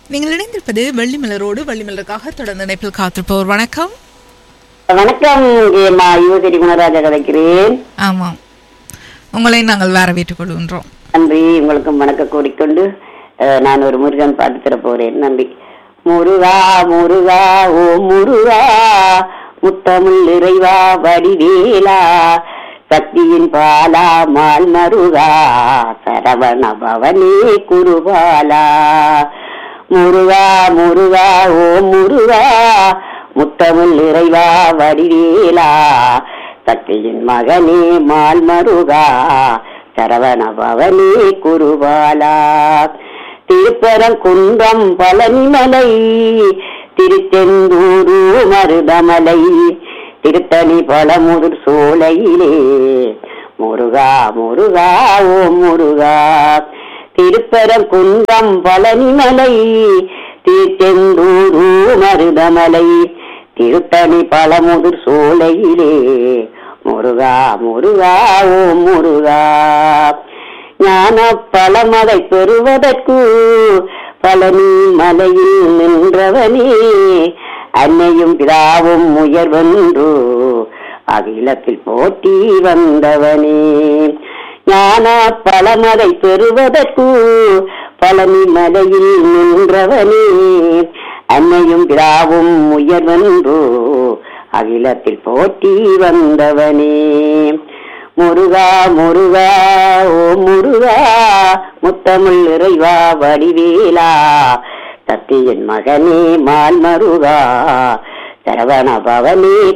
நீங்கள் இணைந்திருப்பது வெள்ளிமலரோடு வெள்ளிமலருக்காக தொடர்ந்து இணைப்பில் காத்திருப்போர் வணக்கம் வணக்கம் ஏமா யுவசரி குணராஜா கதைக்கிறேன் ஆமாம் உங்களை நாங்கள் வேற வீட்டுக் கொள்கின்றோம் நன்றி உங்களுக்கும் வணக்கம் கூறிக்கொண்டு அஹ், நான் ஒரு முருகன் பாட்டு தர போறேன் நன்றி முருகா முருகா ஓ முருகா முத்தமிழ் இறைவா வடிவேலா சக்தியின் பாலா மால் மருகா சரவண பவனே குருபாலா முருகா முருகா ஓ முருகா முத்தமிழ் இறைவா வடிவேலா சக்தியின் மகனே மால் மருகா சரவண பவனே குருபாலா திருப்பரங்குன்றம் பழனிமலை திருச்செந்தூரு மருதமலை திருத்தணி பழமுதிர் சோலையிலே முருகா முருகா ஓ முருகா திருப்பரங்குன்றம் பழனிமலை திருச்செந்தூரு மருதமலை திருத்தணி பழமுதிர் சோலையிலே முருகா முருகா ஓ முருகா ஞான பழமதை பெறுவதற்கு பழனி மலையில் நின்றவனே அன்னையும் பிதாவும் உயர்வென்று அகிலத்தில் போட்டி வந்தவனே ஞான பழமதை பெறுவதற்கு பழனி மலையில் நின்றவனே அன்னையும் பிதாவும் உயர்வென்று அகிலத்தில் போட்டி வந்தவனே முருகா முருகா ஓ முருகா முத்தமிழ் இறைவா வடிவேலா சத்தியின் மகனே மால் மருகா சரவண பவனே